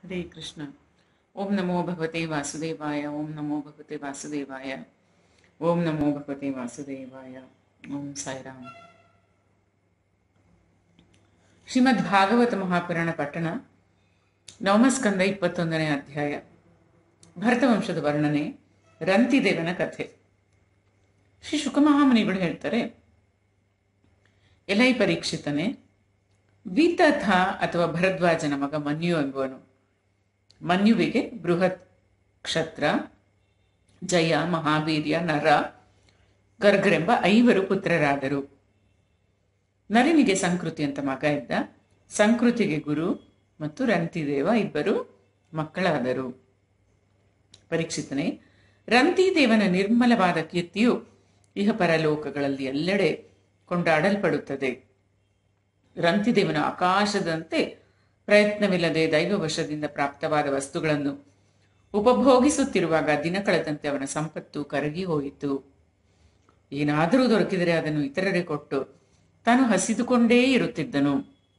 ಹರೇ ಕೃಷ್ಣ ಓಂ ನಮೋ ಭಗವತೆ ವಾಸುದೇವಾಯ ಓಂ ನಮೋ ಭಗವತೆ ವಾಸುದೇವಾಯ ಓಂ ನಮೋ ಭಗವತೆ ವಾಸುದೇವಾಯ ಓಂ ಸಾಯಿರಾಮ್ ಶ್ರೀಮದ್ ಭಾಗವತ ಮಹಾಪುರಾಣ ಪಟ್ಟಣ ನವಮಸ್ಕಂದ ಇಪ್ಪತ್ತೊಂದನೇ ಅಧ್ಯಾಯ ಭರತವಂಶದ ವರ್ಣನೆ ರಂತಿದೇವನ ಕಥೆ ಶ್ರೀ ಶುಕಮಹಾಮುನಿಗಳು ಹೇಳ್ತಾರೆ ಎಲೈ ಪರೀಕ್ಷಿತನೇ ವಿತಥ ಅಥವಾ ಭರದ್ವಾಜನ ಮಗ ಮನ್ಯು ಎಂಬುವನು ಮನ್ಯುವಿಗೆ ಬೃಹತ್ ಕ್ಷತ್ರ ಜಯ ಮಹಾವೀರ್ಯ ನರ ಗರ್ಗರೆಂಬ ಐವರು ಪುತ್ರರಾದರು ನರನಿಗೆ ಸಂಕೃತಿ ಅಂತ ಮಗ ಇದ್ದ ಸಂಕೃತಿಗೆ ಗುರು ಮತ್ತು ರಂತಿದೇವ ಇಬ್ಬರು ಮಕ್ಕಳಾದರು ಪರೀಕ್ಷಿತನೇ ರಂತಿದೇವನ ನಿರ್ಮಲವಾದ ಕೀರ್ತಿಯು ಇಹ ಪರಲೋಕಗಳಲ್ಲಿ ಎಲ್ಲೆಡೆ ಕೊಂಡಾಡಲ್ಪಡುತ್ತದೆ ರಂತಿದೇವನ ಆಕಾಶದಂತೆ ಪ್ರಯತ್ನವಿಲ್ಲದೆ ದೈವವಶದಿಂದ ಪ್ರಾಪ್ತವಾದ ವಸ್ತುಗಳನ್ನು ಉಪಭೋಗಿಸುತ್ತಿರುವಾಗ ದಿನ ಕಳೆದಂತೆ ಅವನ ಸಂಪತ್ತು ಕರಗಿ ಹೋಯಿತು ಏನಾದರೂ ದೊರಕಿದರೆ ಅದನ್ನು ಇತರರಿಗೆ ಕೊಟ್ಟು ತಾನು ಹಸಿದುಕೊಂಡೇ ಇರುತ್ತಿದ್ದನು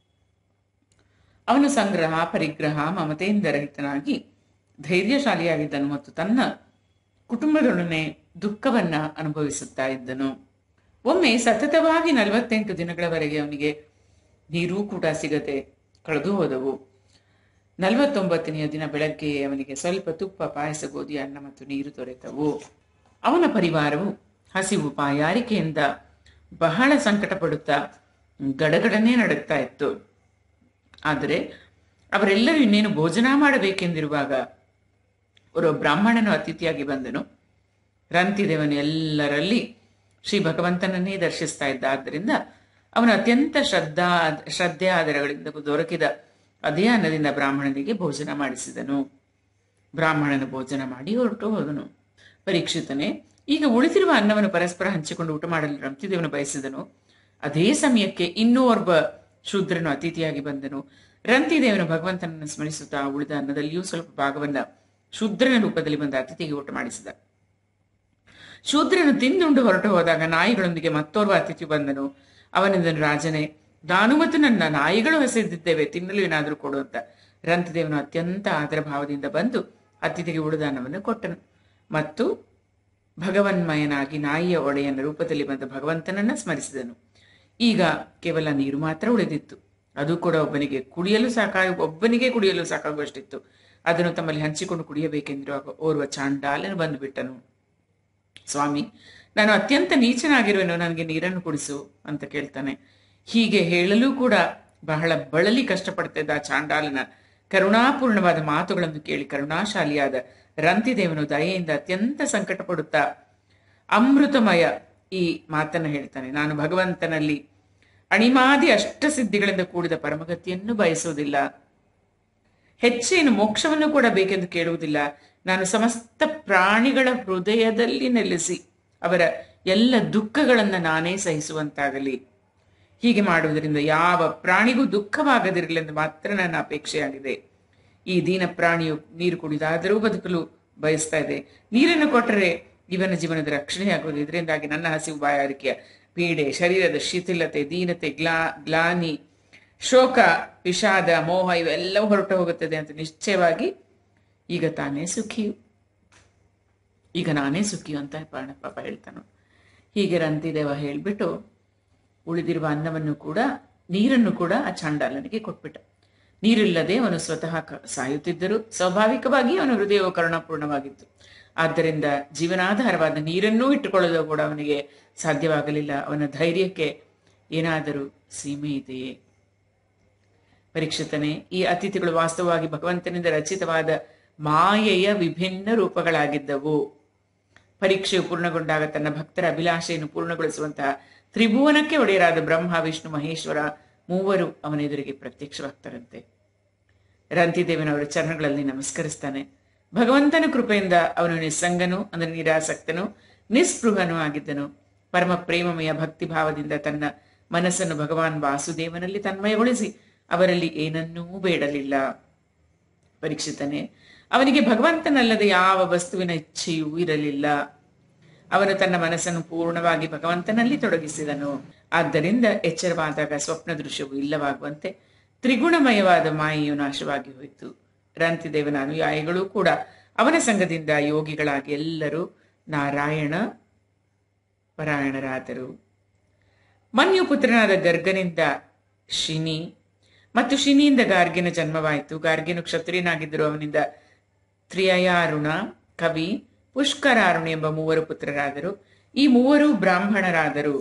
ಅವನು ಸಂಗ್ರಹ ಪರಿಗ್ರಹ ಮಮತೆಯಿಂದ ರಹಿತನಾಗಿ ಧೈರ್ಯಶಾಲಿಯಾಗಿದ್ದನು ಮತ್ತು ತನ್ನ ಕುಟುಂಬದೊಡನೆ ದುಃಖವನ್ನ ಅನುಭವಿಸುತ್ತಾ ಇದ್ದನು ಒಮ್ಮೆ ಸತತವಾಗಿ ನಲವತ್ತೆಂಟು ದಿನಗಳವರೆಗೆ ಅವನಿಗೆ ನೀರೂ ಕೂಡ ಸಿಗದೆ ಕಳೆದು ಹೋದವು ನಲವತ್ತೊಂಬತ್ತನೆಯ ದಿನ ಬೆಳಗ್ಗೆ ಅವನಿಗೆ ಸ್ವಲ್ಪ ತುಪ್ಪ ಪಾಯಸ ಗೋಧಿ ಅನ್ನ ಮತ್ತು ನೀರು ದೊರೆತವು ಅವನ ಪರಿವಾರವು ಹಸಿವು ಪಾಯಾರಿಕೆಯಿಂದ ಬಹಳ ಸಂಕಟ ಪಡುತ್ತಾ ಗಡಗಡನೆ ನಡುತ್ತಾ ಇತ್ತು ಆದರೆ ಅವರೆಲ್ಲರೂ ಇನ್ನೇನು ಭೋಜನ ಮಾಡಬೇಕೆಂದಿರುವಾಗ ಒಬ್ಬ ಬ್ರಾಹ್ಮಣನು ಅತಿಥಿಯಾಗಿ ಬಂದನು ರಂತಿದೇವನು ಎಲ್ಲರಲ್ಲಿ ಶ್ರೀ ಭಗವಂತನನ್ನೇ ದರ್ಶಿಸ್ತಾ ಇದ್ದ ಆದ್ದರಿಂದ ಅವನು ಅತ್ಯಂತ ಶ್ರದ್ಧಾ ಶ್ರದ್ಧೆ ಆಧಾರಗಳಿಂದ ದೊರಕಿದ ಅದೇ ಅನ್ನದಿಂದ ಬ್ರಾಹ್ಮಣನಿಗೆ ಭೋಜನ ಮಾಡಿಸಿದನು ಬ್ರಾಹ್ಮಣನು ಭೋಜನ ಮಾಡಿ ಹೊರಟು ಹೋದನು ಪರೀಕ್ಷಿತನೇ ಈಗ ಉಳಿದಿರುವ ಅನ್ನವನ್ನು ಪರಸ್ಪರ ಹಂಚಿಕೊಂಡು ಊಟ ಮಾಡಲು ರಂತಿದೇವನು ಬಯಸಿದನು ಅದೇ ಸಮಯಕ್ಕೆ ಇನ್ನೂ ಒಬ್ಬ ಶೂದ್ರನು ಅತಿಥಿಯಾಗಿ ಬಂದನು ರಂತಿದೇವನು ಭಗವಂತನನ್ನು ಸ್ಮರಿಸುತ್ತಾ ಉಳಿದ ಅನ್ನದಲ್ಲಿಯೂ ಸ್ವಲ್ಪ ಭಾಗವನ್ನ ಶೂದ್ರನ ರೂಪದಲ್ಲಿ ಬಂದ ಅತಿಥಿಗೆ ಊಟ ಮಾಡಿಸಿದ ಶೂದ್ರನು ತಿಂದುಂಡು ಹೊರಟು ಹೋದಾಗ ನಾಯಿಗಳೊಂದಿಗೆ ಮತ್ತೋರ್ವ ಅತಿಥಿ ಬಂದನು ಅವನಿಂದನು ರಾಜನೇ ನಾನು ಮತ್ತು ನನ್ನ ನಾಯಿಗಳು ಹಸಿದಿದ್ದೇವೆ ತಿನ್ನಲು ಏನಾದರೂ ಕೊಡು ಅಂತ ರಂತಿದೇವನು ಅತ್ಯಂತ ಆದರ ಭಾವದಿಂದ ಬಂದು ಅತಿಥಿಗೆ ಉಳಿದ ಅನ್ನವನ್ನು ಕೊಟ್ಟನು ಮತ್ತು ಭಗವನ್ಮಯನಾಗಿ ನಾಯಿಯ ಒಡೆಯನ ರೂಪದಲ್ಲಿ ಬಂದ ಭಗವಂತನನ್ನ ಸ್ಮರಿಸಿದನು ಈಗ ಕೇವಲ ನೀರು ಮಾತ್ರ ಉಳಿದಿತ್ತು ಅದು ಕೂಡ ಒಬ್ಬನಿಗೆ ಕುಡಿಯಲು ಸಾಕಾಗ ಒಬ್ಬನಿಗೆ ಕುಡಿಯಲು ಸಾಕಾಗುವಷ್ಟಿತ್ತು ಅದನ್ನು ತಮ್ಮಲ್ಲಿ ಹಂಚಿಕೊಂಡು ಕುಡಿಯಬೇಕೆಂದಿರುವಾಗ ಓರ್ವ ಚಾಂಡಾಲನು ಬಂದು ಬಿಟ್ಟನು ಸ್ವಾಮಿ ನಾನು ಅತ್ಯಂತ ನೀಚನಾಗಿರುವೆನು ನನಗೆ ನೀರನ್ನು ಕುಡಿಸು ಅಂತ ಕೇಳ್ತಾನೆ ಹೀಗೆ ಹೇಳಲು ಕೂಡ ಬಹಳ ಬಳಲಿ ಕಷ್ಟಪಡ್ತಿದ್ದ ಆ ಚಾಂಡಾಲನ ಕರುಣಾಪೂರ್ಣವಾದ ಮಾತುಗಳನ್ನು ಕೇಳಿ ಕರುಣಾಶಾಲಿಯಾದ ರಂತಿದೇವನು ದಯೆಯಿಂದ ಅತ್ಯಂತ ಸಂಕಟ ಪಡುತ್ತಾ ಅಮೃತಮಯ ಈ ಮಾತನ್ನು ಹೇಳ್ತಾನೆ ನಾನು ಭಗವಂತನಲ್ಲಿ ಅಣಿಮಾದಿ ಅಷ್ಟಸಿದ್ಧಿಗಳಿಂದ ಕೂಡಿದ ಪರಮಗತಿಯನ್ನು ಬಯಸುವುದಿಲ್ಲ ಹೆಚ್ಚೇನು ಮೋಕ್ಷವನ್ನು ಕೂಡ ಬೇಕೆಂದು ಕೇಳುವುದಿಲ್ಲ ನಾನು ಸಮಸ್ತ ಪ್ರಾಣಿಗಳ ಹೃದಯದಲ್ಲಿ ನೆಲೆಸಿ ಅವರ ಎಲ್ಲ ದುಃಖಗಳನ್ನ ನಾನೇ ಸಹಿಸುವಂತಾಗಲಿ ಹೀಗೆ ಮಾಡುವುದರಿಂದ ಯಾವ ಪ್ರಾಣಿಗೂ ದುಃಖವಾಗದಿರಲೆಂದು ಮಾತ್ರ ನನ್ನ ಅಪೇಕ್ಷೆಯಾಗಿದೆ ಈ ದೀನ ಪ್ರಾಣಿಯು ನೀರು ಕುಡಿದಾದರೂ ಬದುಕಲು ಬಯಸ್ತಾ ಇದೆ ನೀರನ್ನು ಕೊಟ್ಟರೆ ಇವನ ಜೀವನದ ರಕ್ಷಣೆಯಾಗುವುದು ಇದರಿಂದಾಗಿ ನನ್ನ ಹಸಿವು ಬಾಯಾರಿಕೆಯ ಪೀಡೆ ಶರೀರದ ಶಿಥಿಲತೆ ದೀನತೆ ಗ್ಲಾ ಗ್ಲಾನಿ ಶೋಕ ವಿಷಾದ ಮೋಹ ಇವೆಲ್ಲವೂ ಹೊರಟು ಹೋಗುತ್ತದೆ ಅಂತ ನಿಶ್ಚಯವಾಗಿ ಈಗ ತಾನೇ ಸುಖಿಯು ಈಗ ನಾನೇ ಸುಖಿಯು ಅಂತ ಪಾಣ ಪಾಪ ಹೇಳ್ತಾನು ಹೀಗೆ ರಂತಿದೇವ ಹೇಳ್ಬಿಟ್ಟು ಉಳಿದಿರುವ ಅನ್ನವನ್ನು ಕೂಡ ನೀರನ್ನು ಕೂಡ ಆ ಚಾಂಡಾಲನಿಗೆ ಕೊಟ್ಬಿಟ್ಟ ನೀರಿಲ್ಲದೆ ಅವನು ಸ್ವತಃ ಸಾಯುತ್ತಿದ್ದರು ಸ್ವಾಭಾವಿಕವಾಗಿ ಅವನ ಹೃದಯವು ಕರುಣಾಪೂರ್ಣವಾಗಿತ್ತು ಆದ್ದರಿಂದ ಜೀವನಾಧಾರವಾದ ನೀರನ್ನೂ ಇಟ್ಟುಕೊಳ್ಳಲು ಕೂಡ ಅವನಿಗೆ ಸಾಧ್ಯವಾಗಲಿಲ್ಲ ಅವನ ಧೈರ್ಯಕ್ಕೆ ಏನಾದರೂ ಸೀಮೆ ಇದೆಯೇ ಪರೀಕ್ಷಿತನೇ ಈ ಅತಿಥಿಗಳು ವಾಸ್ತವವಾಗಿ ಭಗವಂತನಿಂದ ರಚಿತವಾದ ಮಾಯೆಯ ವಿಭಿನ್ನ ರೂಪಗಳಾಗಿದ್ದವು ಪರೀಕ್ಷೆಯು ಪೂರ್ಣಗೊಂಡಾಗ ತನ್ನ ಭಕ್ತರ ಅಭಿಲಾಷೆಯನ್ನು ಪೂರ್ಣಗೊಳಿಸುವಂತಹ ತ್ರಿಭುವನಕ್ಕೆ ಒಡೆಯರಾದ ಬ್ರಹ್ಮ ವಿಷ್ಣು ಮಹೇಶ್ವರ ಮೂವರು ಅವನ ಎದುರಿಗೆ ಪ್ರತ್ಯಕ್ಷವಾಗ್ತಾರಂತೆ ರಂತಿದೇವನವರ ಚರಣಗಳಲ್ಲಿ ನಮಸ್ಕರಿಸ್ತಾನೆ ಭಗವಂತನ ಕೃಪೆಯಿಂದ ಅವನು ನಿಸ್ಸಂಗನು ಅಂದರೆ ನಿರಾಸಕ್ತನು ನಿಸ್ಪೃಹನೂ ಆಗಿದ್ದನು ಪರಮ ಪ್ರೇಮಮಯ ಭಕ್ತಿ ಭಾವದಿಂದ ತನ್ನ ಮನಸ್ಸನ್ನು ಭಗವಾನ್ ವಾಸುದೇವನಲ್ಲಿ ತನ್ಮಯಗೊಳಿಸಿ ಅವರಲ್ಲಿ ಏನನ್ನೂ ಬೇಡಲಿಲ್ಲ ಪರೀಕ್ಷಿತನೇ ಅವನಿಗೆ ಭಗವಂತನಲ್ಲದೆ ಯಾವ ವಸ್ತುವಿನ ಇಚ್ಛೆಯೂ ಇರಲಿಲ್ಲ ಅವನು ತನ್ನ ಮನಸ್ಸನ್ನು ಪೂರ್ಣವಾಗಿ ಭಗವಂತನಲ್ಲಿ ತೊಡಗಿಸಿದನು ಆದ್ದರಿಂದ ಎಚ್ಚರವಾದಾಗ ಸ್ವಪ್ನ ದೃಶ್ಯವು ಇಲ್ಲವಾಗುವಂತೆ ತ್ರಿಗುಣಮಯವಾದ ಮಾಯೆಯು ನಾಶವಾಗಿ ಹೋಯಿತು ರಂತಿದೇವನ ಅನುಯಾಯಿಗಳು ಕೂಡ ಅವನ ಸಂಘದಿಂದ ಯೋಗಿಗಳಾಗಿ ಎಲ್ಲರೂ ನಾರಾಯಣ ಪರಾಯಣರಾದರು ಮನ್ಯು ಪುತ್ರನಾದ ಗರ್ಗನಿಂದ ಶಿನಿ ಮತ್ತು ಶಿನಿಯಿಂದ ಗಾರ್ಗಿನ ಜನ್ಮವಾಯಿತು ಗಾರ್ಗಿನು ಕ್ಷತ್ರಿಯನಾಗಿದ್ದರು ಅವನಿಂದ ತ್ರಿಯಯಾರುಣ ಕವಿ ಪುಷ್ಕರಾರುಣ ಎಂಬ ಮೂವರು ಪುತ್ರರಾದರು ಈ ಮೂವರು ಬ್ರಾಹ್ಮಣರಾದರು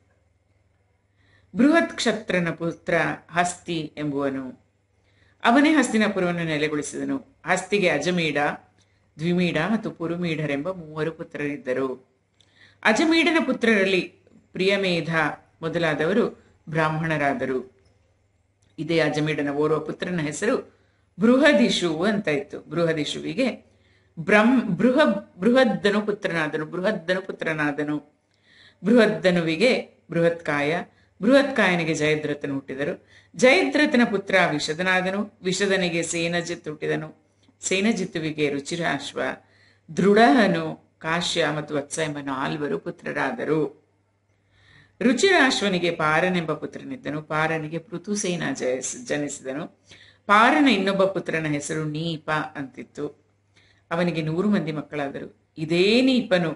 ಬೃಹತ್ ಕ್ಷತ್ರನ ಪುತ್ರ ಹಸ್ತಿ ಎಂಬುವನು ಅವನೇ ಹಸ್ತಿನಪುರವನ್ನು ನೆಲೆಗೊಳಿಸಿದನು ಹಸ್ತಿಗೆ ಅಜಮೀಡ ದ್ವಿಮೀಡ ಮತ್ತು ಪುರುಮೀಢರೆಂಬ ಮೂವರು ಪುತ್ರರಿದ್ದರು ಅಜಮೀಡನ ಪುತ್ರರಲ್ಲಿ ಪ್ರಿಯಮೇಧ ಮೊದಲಾದವರು ಬ್ರಾಹ್ಮಣರಾದರು ಇದೇ ಅಜಮೀಡನ ಓರ್ವ ಪುತ್ರನ ಹೆಸರು ಬೃಹದಿಶು ಅಂತ ಇತ್ತು ಬೃಹದಿಶುವಿಗೆ ಬ್ರಹ್ಮ ಬೃಹ ಬೃಹದ್ದನು ಪುತ್ರನಾದನು ಬೃಹದ್ದನು ಪುತ್ರನಾದನು ಬೃಹದ್ದನುವಿಗೆ ಬೃಹತ್ಕಾಯ ಬೃಹತ್ಕಾಯನಿಗೆ ಜಯದ್ರಥನು ಹುಟ್ಟಿದರು ಜಯದ್ರಥನ ಪುತ್ರ ವಿಷದನಾದನು ವಿಷದನಿಗೆ ಸೇನಜಿತ್ ಹುಟ್ಟಿದನು ಸೇನಜಿತ್ತುವಿಗೆ ರುಚಿರಾಶ್ವ ದೃಢಹನು ಕಾಶ್ಯ ಮತ್ತು ವತ್ಸ ಎಂಬ ನಾಲ್ವರು ಪುತ್ರರಾದರು ರುಚಿರಾಶ್ವನಿಗೆ ಪಾರನೆಂಬ ಪುತ್ರನಿದ್ದನು ಪಾರನಿಗೆ ಪೃಥುಸೇನ ಜಯಿಸ್ ಜನಿಸಿದನು ಪಾರನ ಇನ್ನೊಬ್ಬ ಪುತ್ರನ ಹೆಸರು ನೀಪ ಅಂತಿತ್ತು ಅವನಿಗೆ ನೂರು ಮಂದಿ ಮಕ್ಕಳಾದರು ಇದೇ ನೀಪನು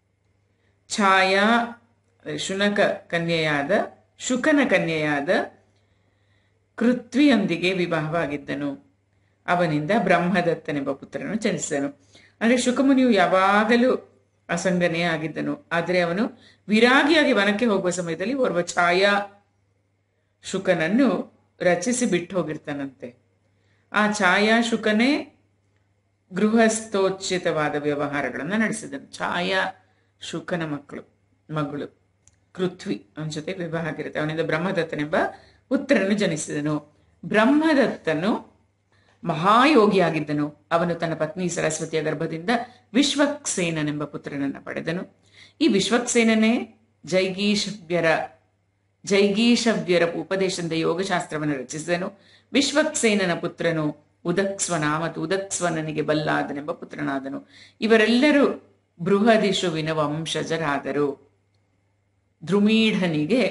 ಛಾಯಾ ಶುನಕ ಕನ್ಯೆಯಾದ ಶುಕನ ಕನ್ಯೆಯಾದ ಕೃತ್ವಿಯೊಂದಿಗೆ ವಿವಾಹವಾಗಿದ್ದನು ಅವನಿಂದ ಬ್ರಹ್ಮದತ್ತನೆಂಬ ಪುತ್ರನು ಜನಿಸಿದನು ಅಂದ್ರೆ ಶುಕಮುನಿಯು ಯಾವಾಗಲೂ ಅಸಂಗನೇ ಆಗಿದ್ದನು ಆದರೆ ಅವನು ವಿರಾಗಿಯಾಗಿ ವನಕ್ಕೆ ಹೋಗುವ ಸಮಯದಲ್ಲಿ ಓರ್ವ ಛಾಯಾ ಶುಕನನ್ನು ರಚಿಸಿ ಬಿಟ್ಟು ಹೋಗಿರ್ತಾನಂತೆ ಆ ಛಾಯಾ ಶುಕನೇ ಗೃಹಸ್ಥೋಚಿತವಾದ ವ್ಯವಹಾರಗಳನ್ನು ನಡೆಸಿದನು ಛಾಯಾ ಶುಕನ ಮಕ್ಕಳು ಮಗಳು ಕೃತ್ವಿ ಅವನ ಜೊತೆ ವಿವಾಹ ಆಗಿರುತ್ತೆ ಅವನಿಂದ ಬ್ರಹ್ಮದತ್ತನೆಂಬ ಪುತ್ರನು ಜನಿಸಿದನು ಬ್ರಹ್ಮದತ್ತನು ಮಹಾಯೋಗಿಯಾಗಿದ್ದನು ಅವನು ತನ್ನ ಪತ್ನಿ ಸರಸ್ವತಿಯ ಗರ್ಭದಿಂದ ವಿಶ್ವಕ್ಸೇನನೆಂಬ ಪುತ್ರನನ್ನ ಪಡೆದನು ಈ ವಿಶ್ವಕ್ಸೇನನೇ ಜೈಗೀಶವ್ಯರ ಜೈಗೀಶವ್ಯರ ಉಪದೇಶದಿಂದ ಯೋಗಶಾಸ್ತ್ರವನ್ನು ರಚಿಸಿದನು ವಿಶ್ವಕ್ಸೇನನ ಪುತ್ರನು ಉದಕ್ಸ್ವನ ಮತ್ತು ಉದಕ್ಸ್ವನನಿಗೆ ಬಲ್ಲಾದನೆಂಬ ಪುತ್ರನಾದನು ಇವರೆಲ್ಲರೂ ಬೃಹದಿಶುವಿನ ವಂಶಜರಾದರು ಧ್ರುಮೀಢನಿಗೆ